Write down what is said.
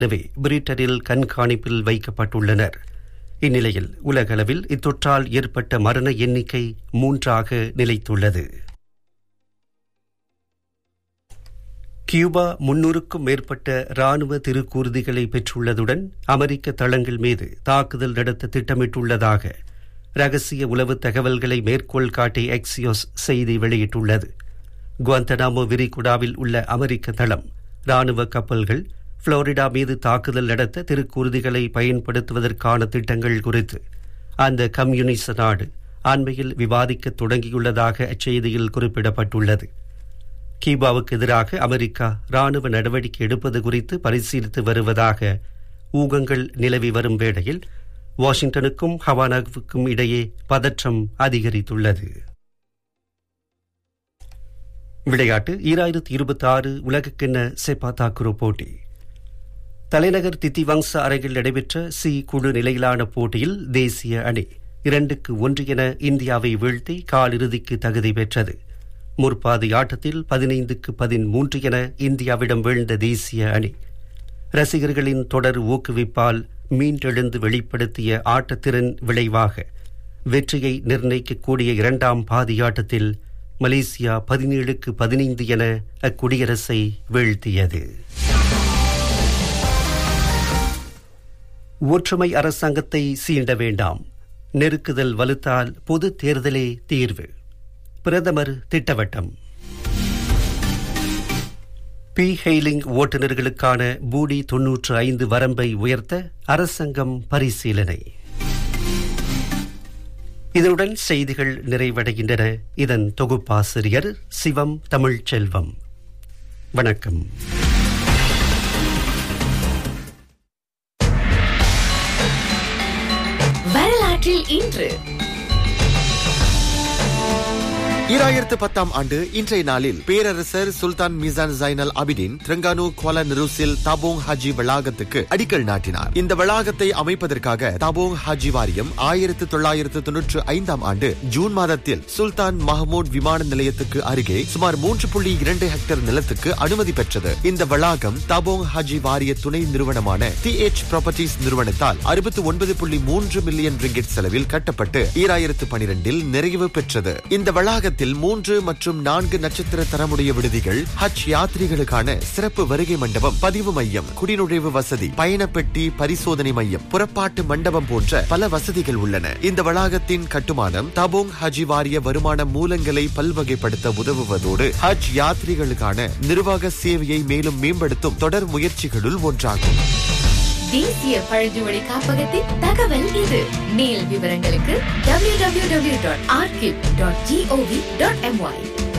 எனவே பிரிட்டனில் கண்காணிப்பில் வைக்கப்பட்டுள்ளனர் இந்நிலையில் உலகளவில் இத்தொற்றால் ஏற்பட்ட மரண எண்ணிக்கை மூன்றாக நிலைத்துள்ளது கியூபா முன்னூறுக்கும் மேற்பட்ட ராணுவ திருக்கூறுதிகளை பெற்றுள்ளதுடன் அமெரிக்க தளங்கள் மீது தாக்குதல் நடத்த திட்டமிட்டுள்ளதாக ரகசிய உளவு தகவல்களை மேற்கோள் காட்டி எக்ஸியோஸ் செய்தி வெளியிட்டுள்ளது குவாந்தனாமோ விரிகுடாவில் உள்ள அமெரிக்க தளம் ராணுவ கப்பல்கள் புளோரிடா மீது தாக்குதல் நடத்த திருக்கூறுதிகளை பயன்படுத்துவதற்கான திட்டங்கள் குறித்து அந்த கம்யூனிச நாடு அண்மையில் விவாதிக்க தொடங்கியுள்ளதாக அச்செய்தியில் குறிப்பிடப்பட்டுள்ளது கீபாவுக்கு எதிராக அமெரிக்கா ராணுவ நடவடிக்கை எடுப்பது குறித்து பரிசீலித்து வருவதாக ஊகங்கள் நிலவி வரும் வேளையில் வாஷிங்டனுக்கும் ஹவானாவுக்கும் இடையே பதற்றம் அதிகரித்துள்ளது விளையாட்டு ஈராயிரத்தி இருபத்தி ஆறு உலகக்கிண்ண செப்பா தாக்குரோ போட்டி தலைநகர் தித்திவங்ச அரங்கில் நடைபெற்ற சி குழு நிலையிலான போட்டியில் தேசிய அணி இரண்டுக்கு ஒன்று என இந்தியாவை வீழ்த்தி காலிறுதிக்கு தகுதி பெற்றது முற்பாதி ஆட்டத்தில் பதினைந்துக்கு பதிமூன்று என இந்தியாவிடம் வீழ்ந்த தேசிய அணி ரசிகர்களின் தொடர் ஊக்குவிப்பால் மீண்டெழுந்து வெளிப்படுத்திய ஆட்டத்திறன் விளைவாக வெற்றியை நிர்ணயிக்கக்கூடிய இரண்டாம் பாதியாட்டத்தில் மலேசியா பதினேழுக்கு பதினைந்து என அக்குடியரசை வீழ்த்தியது ஒற்றுமை அரசாங்கத்தை சீண்ட வேண்டாம் நெருக்குதல் வலுத்தால் பொது தேர்தலே தீர்வு பிரதமர் திட்டவட்டம் பி ஹெய்லிங் ஓட்டுநர்களுக்கான பூடி தொன்னூற்று ஐந்து வரம்பை உயர்த்த அரசாங்கம் பரிசீலனை இதனுடன் செய்திகள் நிறைவடைகின்றன இதன் தொகுப்பாசிரியர் சிவம் தமிழ்ச்செல்வம் வணக்கம் வரலாற்றில் இன்று ஈராயிரத்து பத்தாம் ஆண்டு இன்றைய நாளில் பேரரசர் Sultan Mizan Zainal Abidin Terengganu Kuala Nerus Tabong Haji வளாகத்துக்கு அடிக்கல் நாட்டினார் இந்த வளாகத்தை அமைப்பதற்காக தாபோங் ஹாஜி வாரியம் ஆயிரத்து தொள்ளாயிரத்து தொன்னூற்று ஐந்தாம் ஆண்டு ஜூன் மாதத்தில் சுல்தான் மஹமூட் விமான நிலையத்துக்கு அருகே சுமார் மூன்று புள்ளி இரண்டு ஹெக்டேர் நிலத்துக்கு அனுமதி பெற்றது இந்த வளாகம் தாபோங் ஹாஜி வாரிய துணை நிறுவனமான டி எச் ப்ராப்பர்ட்டிஸ் நிறுவனத்தால் அறுபத்தி ஒன்பது புள்ளி மூன்று மில்லியன் ரிங்கெட் செலவில் கட்டப்பட்டு ஈராயிரத்து பனிரெண்டில் நிறைவு பெற்றது இந்த வளாகத்தில் நகரத்தில் மூன்று மற்றும் நான்கு நட்சத்திர தரமுடைய விடுதிகள் ஹஜ் யாத்ரிகளுக்கான சிறப்பு வருகை மண்டபம் பதிவு மையம் குடிநுழைவு வசதி பயணப்பெட்டி பரிசோதனை மையம் புறப்பாட்டு மண்டபம் போன்ற பல வசதிகள் உள்ளன இந்த வளாகத்தின் கட்டுமானம் தபோங் ஹஜி வாரிய வருமான மூலங்களை பல்வகைப்படுத்த உதவுவதோடு ஹஜ் யாத்ரிகளுக்கான நிர்வாக சேவையை மேலும் மேம்படுத்தும் தொடர் முயற்சிகளுள் ஒன்றாகும் தேசிய பழங்குடி காப்பகத்தின் தகவல் இது மேல் விவரங்களுக்கு www.archive.gov.my